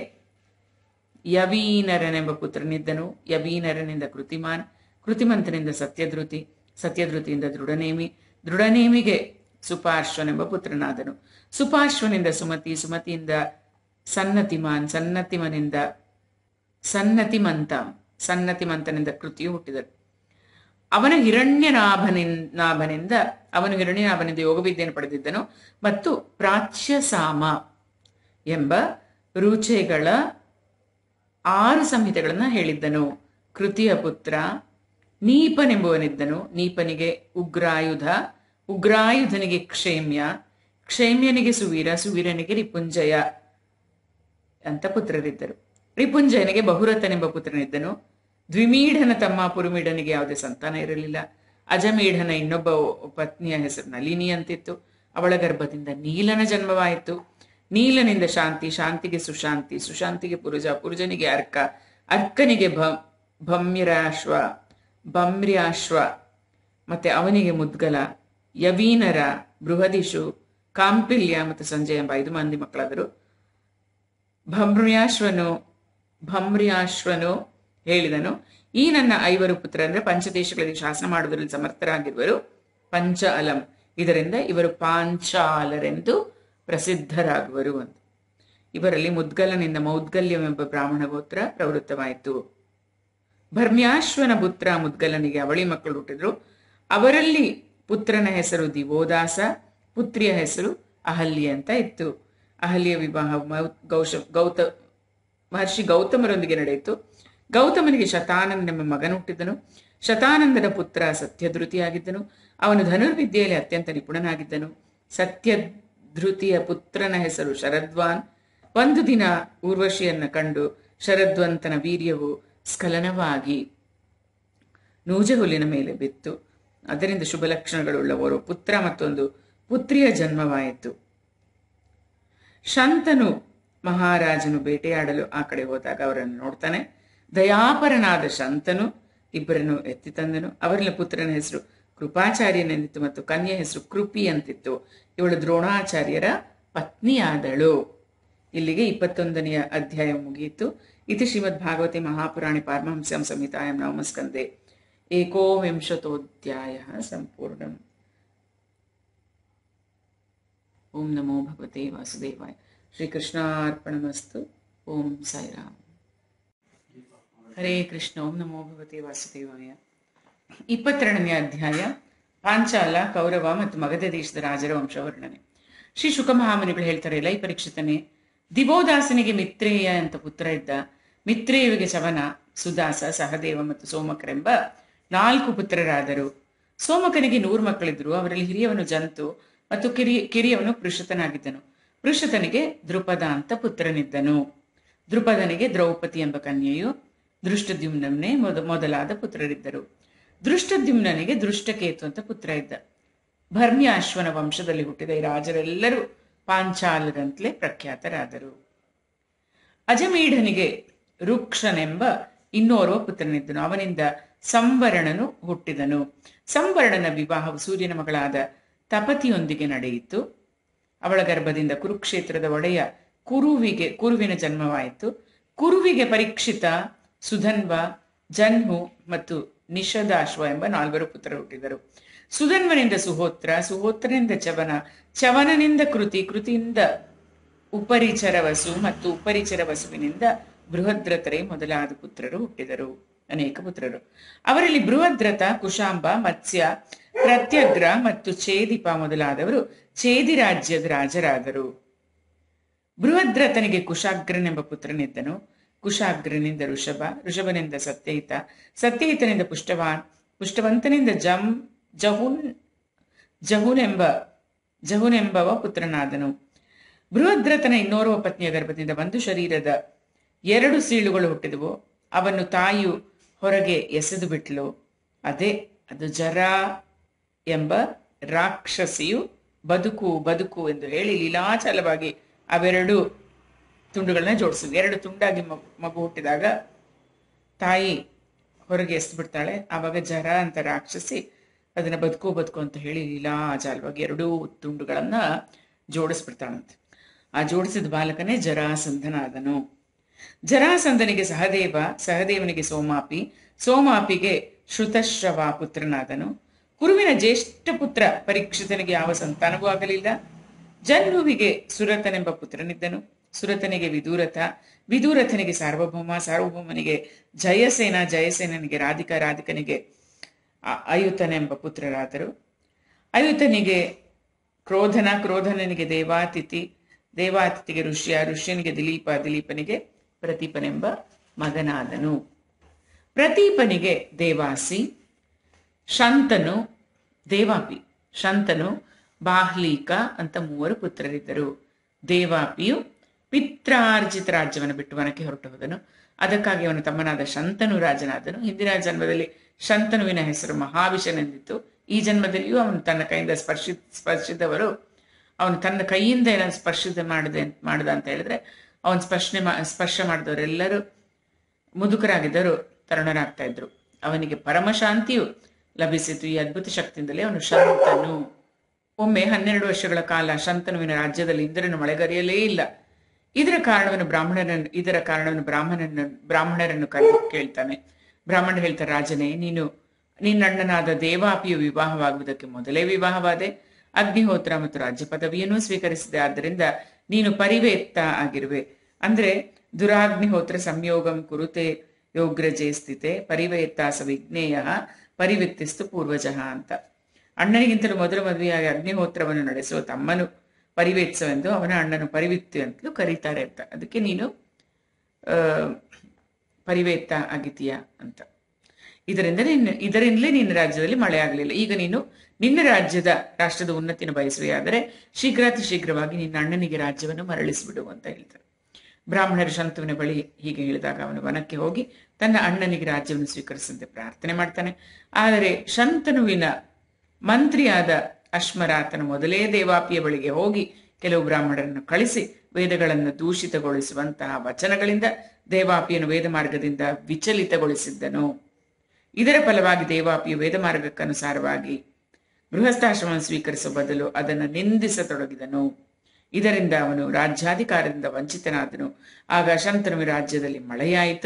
ಯವೀನರನೆಂಬ ಪುತ್ರನಿದ್ದನು ಯವೀನರನಿಂದ ಕೃತಿಮಾನ್ ಕೃತಿಮಂತನಿಂದ ಸತ್ಯಧೃತಿ ಸತ್ಯಧೃತಿಯಿಂದ ದೃಢನೇಮಿ ದೃಢನೇಮಿಗೆ ಸುಪಾರ್ಶ್ವನೆಂಬ ಪುತ್ರನಾದನು ಸುಪಾರ್ಶ್ವನಿಂದ ಸುಮತಿ ಸುಮತಿಯಿಂದ ಸನ್ನತಿಮಾನ್ ಸನ್ನತಿಮನಿಂದ ಸನ್ನತಿಮಂತ ಸನ್ನತಿಮಂತನಿಂದ ಕೃತಿಯು ಹುಟ್ಟಿದರು ಅವನ ಹಿರಣ್ಯನಾಭನಿನ್ ನಾಭನಿಂದ ಅವನು ಹಿರಣ್ಯನಾಭನಿಂದ ಯೋಗವಿದ್ಯೆಯನ್ನು ಪಡೆದಿದ್ದನು ಮತ್ತು ಪ್ರಾಚ್ಯಸಾಮ ಎಂಬ ರುಚೆಗಳ ಆರು ಸಂಹಿತೆಗಳನ್ನು ಹೇಳಿದ್ದನು ಕೃತಿಯ ಪುತ್ರ ನೀಪನೆಂಬುವನಿದ್ದನು ನೀಪನಿಗೆ ಉಗ್ರಾಯುಧ ಉಗ್ರಾಯುಧನಿಗೆ ಕ್ಷೇಮ್ಯ ಕ್ಷೇಮ್ಯನಿಗೆ ಸುವೀರ ಸುವೀರನಿಗೆ ರಿಪುಂಜಯ ಅಂತ ಪುತ್ರರಿದ್ದರು ರಿಪುಂಜಯನಿಗೆ ಬಹುರಥನೆಂಬ ಪುತ್ರನಿದ್ದನು ದ್ವಿಮೀಢನ ತಮ್ಮ ಪುರುಮೀಢನಿಗೆ ಯಾವುದೇ ಸಂತಾನ ಇರಲಿಲ್ಲ ಅಜಮೀಢನ ಇನ್ನೊಬ್ಬ ಪತ್ನಿಯ ಹೆಸರು ನಳಿನಿ ಅಂತಿತ್ತು ಅವಳ ಗರ್ಭದಿಂದ ನೀಲನ ಜನ್ಮವಾಯಿತು ನೀಲನಿಂದ ಶಾಂತಿ ಶಾಂತಿಗೆ ಸುಶಾಂತಿ ಸುಶಾಂತಿಗೆ ಪುರುಜ ಪುರುಜನಿಗೆ ಅರ್ಕ ಅರ್ಕನಿಗೆ ಭ ಭಮ್ಯರಾಶ್ವ ಭಮ್ರ್ಯಾಶ್ವ ಮತ್ತೆ ಅವನಿಗೆ ಮುದ್ಗಲ ಯವೀನರ ಬೃಹದಿಶು ಕಾಂಪಿಲ್ಯ ಮತ್ತು ಸಂಜಯ ಎಂಬ ಐದು ಮಂದಿ ಮಕ್ಕಳಾದರು ಭಮ್ರ್ಯಾಶ್ವನು ಭಮ್ರ್ಯಾಶ್ವನು ಹೇಳಿದನು ಈ ನನ್ನ ಐವರು ಪುತ್ರ ಅಂದ್ರೆ ಪಂಚದೇಶಗಳಲ್ಲಿ ಶಾಸನ ಮಾಡುವುದರಲ್ಲಿ ಸಮರ್ಥರಾಗಿರುವರು ಪಂಚ ಅಲಂ ಇದರಿಂದ ಇವರು ಪಾಂಚಾಲರೆಂದು ಪ್ರಸಿದ್ಧರಾಗುವರು ಅಂತ ಇವರಲ್ಲಿ ಮುದ್ಗಲನಿಂದ ಮೌದ್ಗಲ್ಯವೆಂಬ ಬ್ರಾಹ್ಮಣ ಗೋತ್ರ ಪ್ರವೃತ್ತವಾಯಿತು ಭರ್ಮ್ಯಾಶ್ವನ ಪುತ್ರ ಮುದ್ಗಲನಿಗೆ ಅವಳಿ ಮಕ್ಕಳು ಹುಟ್ಟಿದ್ರು ಅವರಲ್ಲಿ ಪುತ್ರನ ಹೆಸರು ದಿವೋದಾಸ ಪುತ್ರಿಯ ಹೆಸರು ಅಹಲ್ಯ ಅಂತ ಇತ್ತು ಅಹಲ್ಯ ವಿವಾಹ ಮೌ- ಗೌಶ ಗೌತ ಮಹರ್ಷಿ ಗೌತಮರೊಂದಿಗೆ ನಡೆಯಿತು ಗೌತಮನಿಗೆ ಶತಾನಂದನೆಂಬ ಮಗನು ಹುಟ್ಟಿದನು ಶತಾನಂದನ ಪುತ್ರ ಸತ್ಯಧೃತಿಯಾಗಿದ್ದನು ಅವನು ಧನುರ್ವಿದ್ಯೆಯಲ್ಲಿ ಅತ್ಯಂತ ನಿಪುಣನಾಗಿದ್ದನು ಸತ್ಯಧೃತಿಯ ಪುತ್ರನ ಹೆಸರು ಶರದ್ವಾನ್ ಒಂದು ದಿನ ಊರ್ವಶಿಯನ್ನ ಕಂಡು ಶರದ್ವಂತನ ವೀರ್ಯವು ಸ್ಖಲನವಾಗಿ ನೂಜಹುಲಿನ ಮೇಲೆ ಬಿತ್ತು ಅದರಿಂದ ಶುಭ ಲಕ್ಷಣಗಳುಳ್ಳವರು ಪುತ್ರ ಮತ್ತೊಂದು ಪುತ್ರಿಯ ಜನ್ಮವಾಯಿತು ಶಂತನು ಮಹಾರಾಜನು ಬೇಟೆಯಾಡಲು ಆ ಕಡೆ ಹೋದಾಗ ಅವರನ್ನು ನೋಡ್ತಾನೆ ದಯಾಪರನಾದ ಶಂತನು ಇಬ್ಬರನ್ನು ಎತ್ತಿ ತಂದನು ಅವರಲ್ಲಿ ಪುತ್ರನ ಹೆಸರು ಕೃಪಾಚಾರ್ಯನೆಂದಿತ್ತು ಮತ್ತು ಕನ್ಯೆ ಹೆಸರು ಕೃಪಿ ಅಂತಿತ್ತು ಇವಳು ದ್ರೋಣಾಚಾರ್ಯರ ಪತ್ನಿಯಾದಳು ಇಲ್ಲಿಗೆ ಇಪ್ಪತ್ತೊಂದನೆಯ ಅಧ್ಯಾಯ ಮುಗಿಯಿತು ಇತಿ ಶ್ರೀಮದ್ ಭಾಗವತಿ ಮಹಾಪುರಾಣಿ ಪಾರಮಹಂಸ್ಯಾಂ ಸಂಹಿತಾಯಂ ನವಮಸ್ಕಂದೆ ಏಕೋವಿಂಶತೋಧ್ಯಾಯ ಸಂಪೂರ್ಣಂ ಓಂ ನಮೋ ಭಗವತೆ ವಾಸುದೇವಾಯ ಶ್ರೀಕೃಷ್ಣಾರ್ಪಣಮಸ್ತು ಓಂ ಸಾಯಿರಾಮ್ ಹರೇ ಕೃಷ್ಣ ಓಂ ನಮೋ ಭಗವತೆ ವಾಸುದೇವಾಯ ಇಪ್ಪತ್ತೆರಡನೇ ಅಧ್ಯಾಯ ಪಾಂಚಾಲ ಕೌರವ ಮತ್ತು ಮಗಧ ದೇಶದ ರಾಜರ ವಂಶವರ್ಣನೆ ಶ್ರೀ ಶುಕಮಹಾಮುನಿಗಳು ಹೇಳ್ತಾರೆ ಲೈ ಪರೀಕ್ಷಿತನೇ ದಿವೋದಾಸನಿಗೆ ಮಿತ್ರೇಯ ಅಂತ ಪುತ್ರ ಇದ್ದ ಮಿತ್ರೇಯುವಿಗೆ ಶವನ ಸುದಾಸ ಸಹದೇವ ಮತ್ತು ಸೋಮಕರೆಂಬ ನಾಲ್ಕು ಪುತ್ರರಾದರು ಸೋಮಕನಿಗೆ ನೂರು ಮಕ್ಕಳಿದ್ರು ಅವರಲ್ಲಿ ಹಿರಿಯವನು ಜಂತು ಮತ್ತು ಕಿರಿ ಕಿರಿಯವನು ಪೃಷತನಾಗಿದ್ದನು ಪೃಷತನಿಗೆ ದೃಪದ ಅಂತ ಪುತ್ರನಿದ್ದನು ದೃಪದನಿಗೆ ದ್ರೌಪದಿ ಎಂಬ ಕನ್ಯೆಯು ದೃಷ್ಟದ್ಯುಮ್ನೇ ಮೊದ ಮೊದಲಾದ ಪುತ್ರರಿದ್ದರು ದೃಷ್ಟದ್ಯುಮ್ನಿಗೆ ದೃಷ್ಟಕೇತು ಅಂತ ಪುತ್ರ ಇದ್ದ ಭರ್ಮ್ಯಾಶ್ವನ ವಂಶದಲ್ಲಿ ಹುಟ್ಟಿದ ಈ ರಾಜರೆಲ್ಲರೂ ಪಾಂಚಾಲರಂತಲೇ ಪ್ರಖ್ಯಾತರಾದರು ಅಜಮೀಢನಿಗೆ ರುಕ್ಷನೆಂಬ ಇನ್ನೋರ್ವ ಪುತ್ರನಿದ್ದನು ಅವನಿಂದ ಸಂವರಣನು ಹುಟ್ಟಿದನು ಸಂವರಣನ ವಿವಾಹವು ಸೂರ್ಯನ ಮಗಳಾದ ತಪತಿಯೊಂದಿಗೆ ನಡೆಯಿತು ಅವಳ ಗರ್ಭದಿಂದ ಕುರುಕ್ಷೇತ್ರದ ಒಡೆಯ ಕುರುವಿಗೆ ಕುರುವಿನ ಜನ್ಮವಾಯಿತು ಕುರುವಿಗೆ ಪರೀಕ್ಷಿತ ಸುಧನ್ವ ಜನ್ಹು ಮತ್ತು ನಿಷದಾಶ್ವ ಎಂಬ ನಾಲ್ವರು ಪುತ್ರರು ಹುಟ್ಟಿದರು ಸುಧನ್ವನಿಂದ ಸುಹೋತ್ರ ಸುಹೋತ್ರನಿಂದ ಚವನ ಚವನನಿಂದ ಕೃತಿ ಕೃತಿಯಿಂದ ಉಪರಿಚರ ವಸು ಮತ್ತು ಉಪರಿಚರ ವಸುವಿನಿಂದ ಬೃಹದ್ರತರೆ ಮೊದಲಾದ ಪುತ್ರರು ಹುಟ್ಟಿದರು ಅನೇಕ ಪುತ್ರರು ಅವರಲ್ಲಿ ಬೃಹದ್ರಥ ಕುಶಾಂಬ ಮತ್ಸ್ಯ ಪ್ರತ್ಯಗ್ರ ಮತ್ತು ಛೇದಿಪ ಮೊದಲಾದವರು ಛೇದಿ ರಾಜ್ಯದ ರಾಜರಾದರು ಬೃಹದ್ರಥನಿಗೆ ಕುಶಾಗ್ರನೆಂಬ ಪುತ್ರನಿದ್ದನು ಕುಶಾಗ್ರನಿಂದ ಋಷಭ ಋಷಭನಿಂದ ಸತ್ಯಹಿತ ಸತ್ಯಹಿತನಿಂದ ಪುಷ್ಟವಾನ್ ಪುಷ್ಟವಂತನಿಂದ ಜಂ ಜಹುನ್ ಜಹುನೆಂಬ ಜಹುನೆಂಬವ ಪುತ್ರನಾದನು ಬೃಹದ್ರಥನ ಇನ್ನೋರ್ವ ಪತ್ನಿಯ ಗರ್ಭದಿಂದ ಒಂದು ಶರೀರದ ಎರಡು ಸೀಳುಗಳು ಹುಟ್ಟಿದವು ಅವನ್ನು ತಾಯಿಯು ಹೊರಗೆ ಎಸೆದು ಬಿಟ್ಲು ಅದೇ ಅದು ಜರ ಎಂಬ ರಾಕ್ಷಸಿಯು ಬದುಕು ಬದುಕು ಎಂದು ಹೇಳಿ ಲೀಲಾಚಲವಾಗಿ ಅವೆರಡು ತುಂಡುಗಳನ್ನ ಜೋಡಿಸಿದ್ವು ಎರಡು ತುಂಡಾಗಿ ಮಗು ಹುಟ್ಟಿದಾಗ ತಾಯಿ ಹೊರಗೆ ಎಸ್ದು ಬಿಡ್ತಾಳೆ ಆವಾಗ ಜರ ಅಂತ ರಾಕ್ಷಸಿ ಅದನ್ನ ಬದುಕು ಬದುಕು ಅಂತ ಹೇಳಿ ಲೀಲಾಚಾಲವಾಗಿ ಎರಡೂ ತುಂಡುಗಳನ್ನ ಜೋಡಿಸ್ಬಿಡ್ತಾಳಂತೆ ಆ ಜೋಡಿಸಿದ ಬಾಲಕನೇ ಜರಾಸಂಧನಾದನು ಜರಾಸಂಧನಿಗೆ ಸಹದೇವ ಸಹದೇವನಿಗೆ ಸೋಮಾಪಿ ಸೋಮಾಪಿಗೆ ಶ್ರುತಶ್ರವ ಪುತ್ರನಾದನು ಕುರುವಿನ ಜ್ಯೇಷ್ಠ ಪುತ್ರ ಪರೀಕ್ಷಿತನಿಗೆ ಯಾವ ಸಂತಾನವೂ ಆಗಲಿಲ್ಲ ಜನ್ಹುವಿಗೆ ಸುರತನೆಂಬ ಪುತ್ರನಿದ್ದನು ಸುರತನಿಗೆ ವಿದೂರಥ ವಿದೂರಥನಿಗೆ ಸಾರ್ವಭೌಮ ಸಾರ್ವಭೌಮನಿಗೆ ಜಯಸೇನ ಜಯಸೇನನಿಗೆ ರಾಧಿಕ ರಾಧಿಕನಿಗೆ ಅಯುತನೆಂಬ ಪುತ್ರರಾದರು ಅಯುತನಿಗೆ ಕ್ರೋಧನ ಕ್ರೋಧನನಿಗೆ ದೇವಾತಿಥಿ ದೇವಾತಿಥಿಗೆ ಋಷ್ಯ ಋಷ್ಯನಿಗೆ ದಿಲೀಪ ದಿಲೀಪನಿಗೆ ಪ್ರತೀಪನೆಂಬ ಮಗನಾದನು ಪ್ರತೀಪನಿಗೆ ದೇವಾಸಿ ಶಂತನು ದೇವಾಪಿ ಶಂತನು ಬಾಹ್ಲೀಕ ಅಂತ ಮೂವರು ಪುತ್ರರಿದ್ದರು ದೇವಾಪಿಯು ಪಿತ್ರಾರ್ಜಿತ ರಾಜ್ಯವನ್ನು ಬಿಟ್ಟು ವನಕ್ಕೆ ಹೊರಟು ಹೋದನು ಅದಕ್ಕಾಗಿ ಅವನ ತಮ್ಮನಾದ ಶಂತನು ರಾಜನಾದನು ಹಿಂದಿನ ಜನ್ಮದಲ್ಲಿ ಶಂತನುವಿನ ಹೆಸರು ಮಹಾವಿಷನೆಂದಿತ್ತು ಈ ಜನ್ಮದಲ್ಲಿಯೂ ಅವನು ತನ್ನ ಕೈಯಿಂದ ಸ್ಪರ್ಶಿ ಸ್ಪರ್ಶಿದವರು ಅವನು ತನ್ನ ಕೈಯಿಂದ ಏನಾದ್ರು ಸ್ಪರ್ಶ ಮಾಡಿದೆ ಮಾಡಿದ ಅಂತ ಹೇಳಿದ್ರೆ ಅವನು ಸ್ಪರ್ಶನೆ ಸ್ಪರ್ಶ ಮಾಡಿದವರೆಲ್ಲರೂ ಮುದುಕರಾಗಿದ್ದರು ತರುಣರಾಗ್ತಾ ಇದ್ರು ಅವನಿಗೆ ಪರಮಶಾಂತಿಯು ಲಭಿಸಿತು ಈ ಅದ್ಭುತ ಶಕ್ತಿಯಿಂದಲೇ ಅವನು ಶಂತನು ಒಮ್ಮೆ ಹನ್ನೆರಡು ವರ್ಷಗಳ ಕಾಲ ಶಂತನುವಿನ ರಾಜ್ಯದಲ್ಲಿ ಇಂದ್ರನು ಮಳೆಗರಿಯಲೇ ಇಲ್ಲ ಇದರ ಕಾರಣವನ್ನು ಬ್ರಾಹ್ಮಣರನ್ನು ಇದರ ಕಾರಣವನ್ನು ಬ್ರಾಹ್ಮಣನ ಬ್ರಾಹ್ಮಣರನ್ನು ಕರೆದು ಕೇಳ್ತಾನೆ ಬ್ರಾಹ್ಮಣರು ಹೇಳ್ತಾರೆ ರಾಜನೇ ನೀನು ನಿನ್ನಣ್ಣನಾದ ದೇವಾಪಿಯು ವಿವಾಹವಾಗುವುದಕ್ಕೆ ಮೊದಲೇ ವಿವಾಹವಾದೆ ಅಗ್ನಿಹೋತ್ರ ಮತ್ತು ರಾಜ್ಯ ಪದವಿಯನ್ನು ಸ್ವೀಕರಿಸಿದೆ ಆದ್ದರಿಂದ ನೀನು ಪರಿವೇತ್ತ ಆಗಿರುವೆ ಅಂದ್ರೆ ದುರಾಗ್ನಿಹೋತ್ರ ಸಂಯೋಗಂ ಕುರುತೆ ಯೋಗ್ರಜೆ ಸ್ಥಿತೆ ಪರಿವೇತ್ತಾಸ ವಿಜ್ಞೇಯ ಪರಿವಿತ್ತಿಸ್ತು ಪೂರ್ವಜಃ ಅಂತ ಅಣ್ಣನಿಗಿಂತಲೂ ಮೊದಲು ಮದುವೆಯಾಗಿ ಅಗ್ನಿಹೋತ್ರವನ್ನು ನಡೆಸುವ ತಮ್ಮನು ಪರಿವೇತ್ಸವೆಂದು ಅವನ ಅಣ್ಣನು ಪರಿವಿತ್ತು ಅಂತಲೂ ಕರೀತಾರೆ ಅಂತ ಅದಕ್ಕೆ ನೀನು ಆ ಪರಿವೇತ್ತ ಆಗಿದೀಯ ಅಂತ ಇದರಿಂದ ನಿನ್ನ ಇದರಿಂದಲೇ ನಿನ್ನ ರಾಜ್ಯದಲ್ಲಿ ಮಳೆ ಆಗಲಿಲ್ಲ ಈಗ ನೀನು ನಿನ್ನ ರಾಜ್ಯದ ರಾಷ್ಟ್ರದ ಉನ್ನತಿನ ಬಯಸುವೆಯಾದರೆ ಶೀಘ್ರಾತಿ ಶೀಘ್ರವಾಗಿ ನಿನ್ನ ಅಣ್ಣನಿಗೆ ರಾಜ್ಯವನ್ನು ಮರಳಿಸಿಬಿಡು ಅಂತ ಹೇಳ್ತಾರೆ ಬ್ರಾಹ್ಮಣರು ಶಂತುವಿನ ಬಳಿ ಹೀಗೆ ಹೇಳಿದಾಗ ಅವನು ವನಕ್ಕೆ ಹೋಗಿ ತನ್ನ ಅಣ್ಣನಿಗೆ ರಾಜ್ಯವನ್ನು ಸ್ವೀಕರಿಸಂತೆ ಪ್ರಾರ್ಥನೆ ಮಾಡ್ತಾನೆ ಆದರೆ ಶಂತನುವಿನ ಮಂತ್ರಿಯಾದ ಅಶ್ಮರಾತನ ಮೊದಲೇ ದೇವಾಪಿಯ ಬಳಿಗೆ ಹೋಗಿ ಕೆಲವು ಬ್ರಾಹ್ಮಣರನ್ನು ಕಳಿಸಿ ವೇದಗಳನ್ನು ದೂಷಿತಗೊಳಿಸುವಂತಹ ವಚನಗಳಿಂದ ದೇವಾಪಿಯನ್ನು ವೇದ ಮಾರ್ಗದಿಂದ ವಿಚಲಿತಗೊಳಿಸಿದ್ದನು ಇದರ ಫಲವಾಗಿ ದೇವಾಪಿಯು ವೇದ ಮಾರ್ಗಕ್ಕನುಸಾರವಾಗಿ ಗೃಹಸ್ಥಾಶ್ರಮವನ್ನು ಸ್ವೀಕರಿಸುವ ಬದಲು ಅದನ್ನು ನಿಂದಿಸತೊಡಗಿದನು ಇದರಿಂದ ಅವನು ರಾಜ್ಯಾಧಿಕಾರದಿಂದ ವಂಚಿತನಾದನು ಆಗ ಶಂತನು ರಾಜ್ಯದಲ್ಲಿ ಮಳೆಯಾಯಿತು